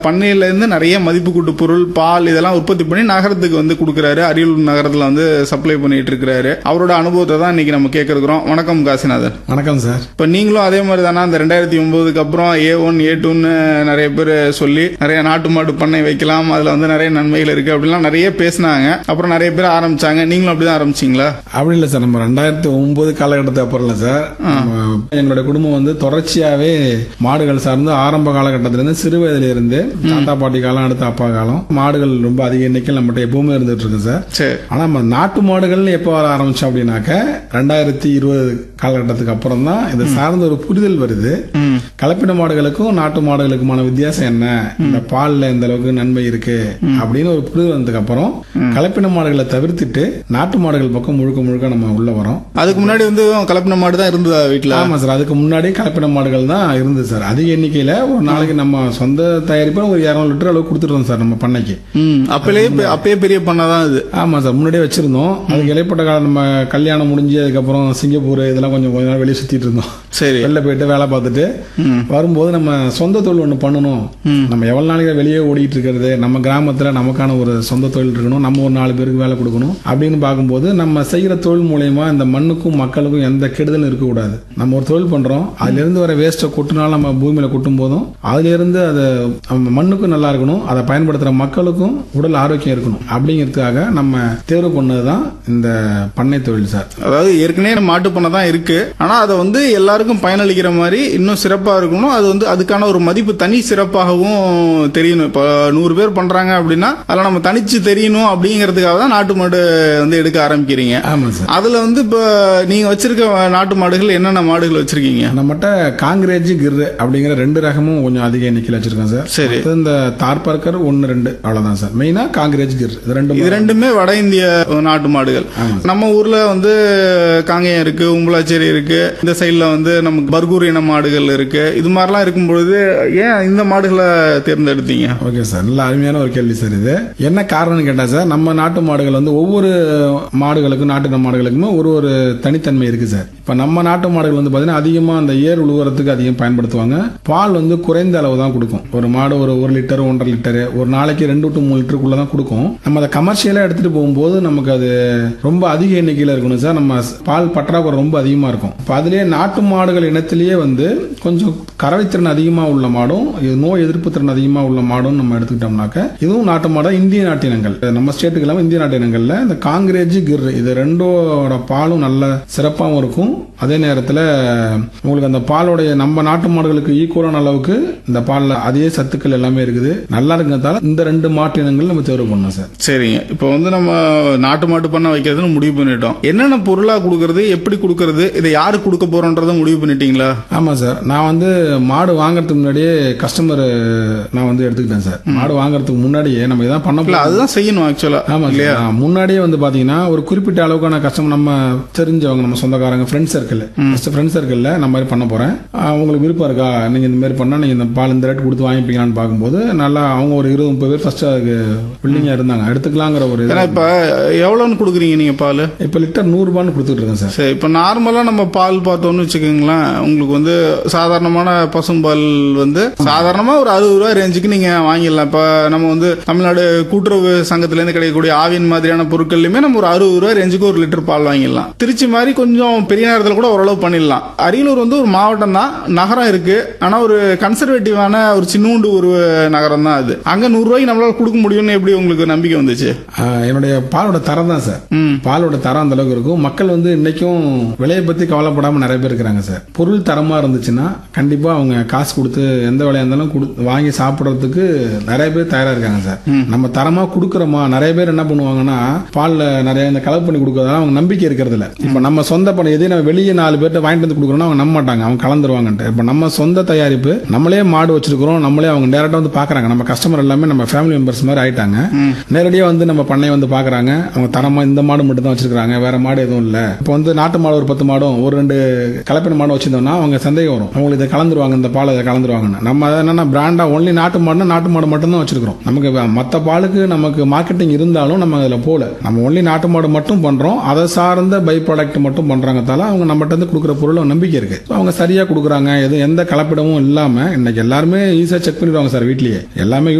பண்ணையில இருந்து நிறைய மதிப்பு கூட்டு பொருள் பால் இதெல்லாம் உற்பத்தி பண்ணி நகரத்துக்கு வந்து கொடுக்குறாரு அரியலூர் நகரத்துல வந்து சப்ளை பண்ணிட்டு இருக்கிறாரு அவரோட அனுபவத்தை தான் இன்னைக்கு நம்ம கேட்கறோம் வணக்கம் காசிநாதன் வணக்கம் சார் இப்ப நீங்களும் அதே மாதிரி தானே அந்த ரெண்டாயிரத்தி ஒன்பதுக்கு அப்புறம் ஏ ஒன் ஏ டூன்னு நிறைய பேர் சொல்லி நிறைய நாட்டு மாடு பண்ணை வைக்கலாம் அதுல வந்து நிறைய நன்மைகள் இருக்கு அப்படிலாம் நிறைய பேசினாங்க அப்புறம் நிறைய பேர் ஆரம்பிச்சாங்க நீங்களும் அப்படிதான் ஆரம்பிச்சீங்களா அப்படி இல்லை சார் நம்ம ரெண்டாயிரத்தி ஒன்பது காலகட்டத்துக்கு அப்புறம் இல்லை சார் நம்ம எங்களுடைய குடும்பம் வந்து தொடர்ச்சியாவே மாடுகள் சார்ந்து ஆரம்ப காலகட்டத்திலிருந்து சிறு வயதுல இருந்து தாத்தா பாட்டி காலம் அடுத்த அப்பா காலம் மாடுகள் ரொம்ப அதிக எண்ணிக்கையில் நம்மகிட்ட எப்பவுமே இருந்துட்டு இருக்கு சார் சரி ஆனா நம்ம நாட்டு மாடுகள் எப்போ வர ஆரம்பிச்சோம் அப்படின்னாக்க ரெண்டாயிரத்தி இருபது காலகட்டத்துக்கு அப்புறம் தான் இது சார்ந்த ஒரு புரிதல் வருது ம் கலப்பின மாடுகளுக்கும் நாட்டு மாடுகளுக்குமான வித்தியாசம் என்ன இந்த பால்ல எந்த அளவுக்கு நன்மை இருக்கு அப்படின்னு ஒரு புரிதல் வந்ததுக்கு அப்புறம் கலப்பின மாடுகளை தவிர்த்துட்டு நாட்டு மாடுகள் பக்கம் முழுக்க முழுக்க நம்ம உள்ள வரோம் அதுக்கு முன்னாடி வந்து கலப்பின மாடு தான் இருந்ததா வீட்டுல ஆமா சார் அதுக்கு முன்னாடி கலப்பின மாடுகள் தான் இருந்தது சார் அதிக எண்ணிக்கையில ஒரு நாளைக்கு நம்ம சொந்த தயாரிப்பா ஒரு இரநூறு லிட்டர் அளவு கொடுத்துருந்தோம் சார் நம்ம பண்ணைக்கு ம் அப்பலே அப்பயே பெரிய பண்ணை தான் இது ஆமா சார் முன்னாடியே வச்சிருந்தோம் அதுக்கு இடைப்பட்ட காலம் நம்ம கல்யாணம் முடிஞ்சு அதுக்கப்புறம் சிங்கப்பூர் இதெல்லாம் கொஞ்சம் கொஞ்ச நாள் வெளியே சுத்திட்டு இருந்தோம் சரி வெளில போயிட்டு வேலை பார்த்துட்டு ம் வரும்போது நம்ம சொந்த தொழில் ஒன்று பண்ணணும் நம்ம எவ்வளவு நாளைக்கு வெளியே ஓடிட்டு இருக்கிறது நம்ம கிராமத்துல நமக்கான ஒரு சொந்த தொழில் இருக்கணும் நம்ம ஒரு நாலு பேருக்கு வேலை கொடுக்கணும் அப்படின்னு பார்க்கும்போது நம்ம செய்யற தொழில் மூலயமா இந்த மண்ணுக்கும் மக்களுக்கும் எந்த கெடுதலும் இருக்கக்கூடாது நம்ம ஒரு தொழில் பண்றோம் அதுல இருந்து வர வேஸ்ட்டை கொட்டினாலும் நம்ம பூமியில கொட்டும் போதும் அதுல இருந்து அது நம்ம மண்ணுக்கும் நல்லா இருக்கணும் அதை பயன்படுத்துற மக்களுக்கும் உடல் ஆரோக்கியம் இருக்கணும் அப்படிங்கிறதுக்காக நம்ம தேர்வு பண்ணதுதான் இந்த பண்ணை தொழில் சார் அதாவது ஏற்கனவே நம்ம மாட்டு பண்ணை தான் இருக்கு ஆனா அதை வந்து எல்லாருக்கும் பயனளிக்கிற மாதிரி இன்னும் சிறப்பா இருக்கணும் அது வந்து அதுக்கான ஒரு மதிப்பு தனி சிறப்பாகவும் தெரியணும் இப்போ நூறு பேர் பண்றாங்க அப்படின்னா அதில் நம்ம தனிச்சு தெரியணும் அப்படிங்கிறதுக்காக தான் நாட்டு மாடு வந்து எடுக்க ஆரம்பிக்கிறீங்க ஆமா சார் அதுல வந்து இப்போ நீங்க வச்சிருக்க நாட்டு மாடுகள் என்னென்ன மாடுகள் வச்சிருக்கீங்க நம்மகிட்ட காங்கிரேஜ் கிர் அப்படிங்கிற ரெண்டு ரகமும் கொஞ்சம் அதிக எண்ணிக்கையில் வச்சிருக்கோம் சார் சரி. மத்த இந்த தார்பார்க்கர் ஒன்னு ரெண்டு அவ்வளவுதான் சார் மெயினா காங்கிரேஜ் கிர் இது ரெண்டு இது ரெண்டுமே வட இந்திய நாட்டு மாடுகள் நம்ம ஊர்ல வந்து காங்கேயம் இருக்கு உம்பலாச்சேரி இருக்கு இந்த சைடுல வந்து நமக்கு பர்கூர் இன மாடுகள் இருக்கு இது மாதிரிலாம் இருக்கும் பொழுது ஏன் இந்த மாடுகளை தேர்ந்தெடுத்தீங்க ஓகே சார் நல்ல அருமையான ஒரு கேள்வி சார் இது என்ன காரணம்னு கேட்டா சார் நம்ம நாட்டு மாடுகள் வந்து ஒவ்வொரு மாடுகளுக்கும் நாட்டு மாடுகளுக்குமே ஒரு ஒரு தனித்தன்மை இருக்கு சார் இப்ப நம்ம நாட்டு மாடுகள் வந்து பாத்தீங்கன்னா அதிகமா அந்த ஏர் உழுவுறதுக்கு அதிகம் பயன்படுத்துவாங்க பால் வந்து குறைந்த அளவு தான் கொடுக்கும் ஒரு மாடு ஒரு ஒரு லிட்டர் ஒன்றரை லிட்டர் ஒரு நாளைக்கு ரெண்டு டு மூணு லிட்டருக்குள்ள தான் கொடுக்கும் நம்ம அதை கமர்ஷியலா எடுத்துட்டு போகும்போது நமக்கு அது ரொம்ப அதிக எண்ணிக்கையில இருக்கணும் சார் நம்ம பால் பற்றாக்குறை ரொம்ப அதிகமா இருக்கும் இப்ப அதுலயே நாட்டு மாடுகள் இனத்திலேயே வந்து கொஞ்சம் கறவைத்திறன் அதிகமா உள்ள மாடும் இது நோய் எதிர்ப்பு திறன் அதிகமா உள்ள மாடும் நம்ம எடுத்துக்கிட்டோம்னாக்க இதுவும் நாட்டு மாடா இந்திய நாட்டு இனங்கள் நம்ம ஸ்டேட்டுக்கு இல்லாம இந்திய நாட்டு இனங்கள்ல இந்த காங்கிரேஜ் கிர் இது ரெண்டோட பாலும் நல்ல சிறப்பாகவும் இருக்கும் அதே நேரத்துல உங்களுக்கு அந்த பாலோடைய நம்ம நாட்டு மாடுகளுக்கு ஈக்குவலான அளவுக்கு இந்த பால்ல அதே சத்துக்கள் எல்லாமே இருக்குது நல்லா இருக்கிறதால இந்த ரெண்டு மாட்டு இனங்கள் நம்ம தேர்வு பண்ணோம் சார் சரிங்க இப்போ வந்து நம்ம நாட்டு மாட்டு பண்ண வைக்கிறதுன்னு முடிவு பண்ணிட்டோம் என்னென்ன பொருளா கொடுக்கறது எப்படி கொடுக்கறது இதை யாருக்கு கொடுக்க போறோன்றதை முடிவு பண்ணிட்டீங்களா ஆமா சார் நான் வந்து மாடு வாங்குறதுக்கு முன்னாடியே கஸ்டமர் நான் வந்து எடுத்துக்கிட்டேன் சார் மாடு வாங்குறதுக்கு முன்னாடியே நம்ம இதான் பண்ண இல்ல அதுதான் செய்யணும் ஆக்சுவலா ஆமா இல்லையா முன்னாடியே வந்து பாத்தீங்கன்னா ஒரு குறிப்பிட்ட அளவுக்கான கஸ்டமர் நம்ம தெரிஞ்சவங்க நம்ம சொந்தக்காரங்க ஃப்ரெண்ட் சர்க்கிள் ஃப்ரெண்ட் சர்க்கிள்ல நம்ம மாதிரி பண்ண போறேன் ஆஹ் உங்களுக்கு விருப்பம் இருக்கா நீங்க இந்த மாதிரி பண்ணா நீங்க இந்த பால் இந்த ரேட் கொடுத்து வாங்கிப்பீங்களான்னு பார்க்கும்போது நல்லா அவங்க ஒரு இருபது முப்பது பேர் ஃபர்ஸ்ட் அதுக்கு பில்டிங்கா இருந்தாங்க எடுத்துக்கலாங்கிற ஒரு இது. ஏன்னா இப்ப எவ்வளவுன்னு கொடுக்குறீங்க நீங்க பால் இப்ப லிட்டர் நூறு ரூபான்னு கொடுத்துட்டு இருக்கேன் சார் சரி இப்போ நார்மலாக நம்ம பால் பார்த்தோம்னு வச்சுக்கோங்களேன் உங்களுக்கு வந்து சாதாரணமான பசும்பால் வந்து சாதாரணமாக ஒரு அறுபது ரூபா ரேஞ்சுக்கு நீங்கள் வாங்கிடலாம் இப்போ நம்ம வந்து தமிழ்நாடு கூட்டுறவு சங்கத்திலேருந்து கிடைக்கக்கூடிய ஆவின் மாதிரியான பொருட்கள்லையுமே நம்ம ஒரு அறுபது ரூபா ரேஞ்சுக்கு ஒரு லிட்டர் பால் வாங்கிடலாம் திருச்சி மாதிரி கொஞ்சம் பெரிய நேரத்தில் கூட ஓரளவு பண்ணிடலாம் அரியலூர் வந்து ஒரு மாவட்டம் தான் நகரம் இருக்கு ஆனால் ஒரு கன்சர்வேட்டிவான ஒரு சின்னூண்டு ஒரு நகரம் தான் அது அங்கே நூறுரூவாய்க்கு நம்மளால கொடுக்க முடியும்னு எப்படி உங்களுக்கு நம்பிக்கை வந்துச்சு ஆஹ் என்னுடைய பாலோட தரம் தான் சார் ம் பாலோட தரம் அந்த அளவுக்கு இருக்கும் மக்கள் வந்து இன்னைக்கும் விலையை பத்தி கவலைப்படாம நிறைய பேர் இருக்கிறாங்க சார் பொருள் தரமா இருந்துச்சுன்னா கண்டிப்பா அவங்க காசு கொடுத்து எந்த விலையா இருந்தாலும் குடு- வாங்கி சாப்பிடுறதுக்கு நிறைய பேர் தயாரா இருக்காங்க சார் நம்ம தரமா கொடுக்குறோமா நிறைய பேர் என்ன பண்ணுவாங்கன்னா பால்ல நிறைய இந்த கலப்பு பண்ணி கொடுக்கறதால அவங்க நம்பிக்கை இருக்கிறது இல்ல இப்ப நம்ம சொந்த பண்ணி எதே நம்ம வெளியே நாலு பேர்ட்ட வாங்கிட்டு வந்து கொடுக்குறோம்னா அவங்க நம்ப மாட்டாங்க அவங்க கலந்துருவாங்கன்ட்டு இப்ப நம்ம சொந்த தயாரிப்பு நம்மளே மாடு வச்சிருக்கிறோம் நம்மளே அவங்க டேரக்டா வந்து பாக்குறாங்க நம்ம கஸ்டமர் எல்லாமே நம்ம ஃபேமிலி மெம்பர்ஸ் மாதிரி ஆயிட்டாங்க நேரடியா வந்து நம்ம பண்ணை வந்து பாக்குறாங்க அவங்க தரமா இந்த மாடு மட்டும் தான் வச்சிருக்காங்க வேற மாடு எதுவும் இல்ல இப்போ வந்து நாட்டு மாடு ஒரு பத்து மாடும் ஒரு ரெண்டு கலப்பின மாடும் வச்சிருந்தோம்னா அவங்க சந்தேகம் வரும் அவங்களுக்கு இதை கலந்துருவாங்க இந்த பால் இதை கலந்துருவாங்கன்னு நம்ம அதை என்னன்னா பிராண்டா ஒன்லி நாட்டு மாடுனா நாட்டு மாடு மட்டும் தான் வச்சிருக்கிறோம் நமக்கு மற்ற பாலுக்கு நமக்கு மார்க்கெட்டிங் இருந்தாலும் நம்ம அதில் போல நம்ம ஒன்லி நாட்டு மாடு மட்டும் பண்றோம் அதை சார்ந்த பை ப்ராடக்ட் மட்டும் பண்றாங்கத்தால அவங்க நம்மகிட்ட இருந்து கொடுக்குற பொருள் நம்பிக்கை இருக்கு So, அவங்க சரியா கொடுக்குறாங்க எதுவும் எந்த கலப்படமும் இல்லாம இன்னைக்கு எல்லாருமே ஈஸியா செக் பண்ணிடுவாங்க சார் வீட்லயே எல்லாமே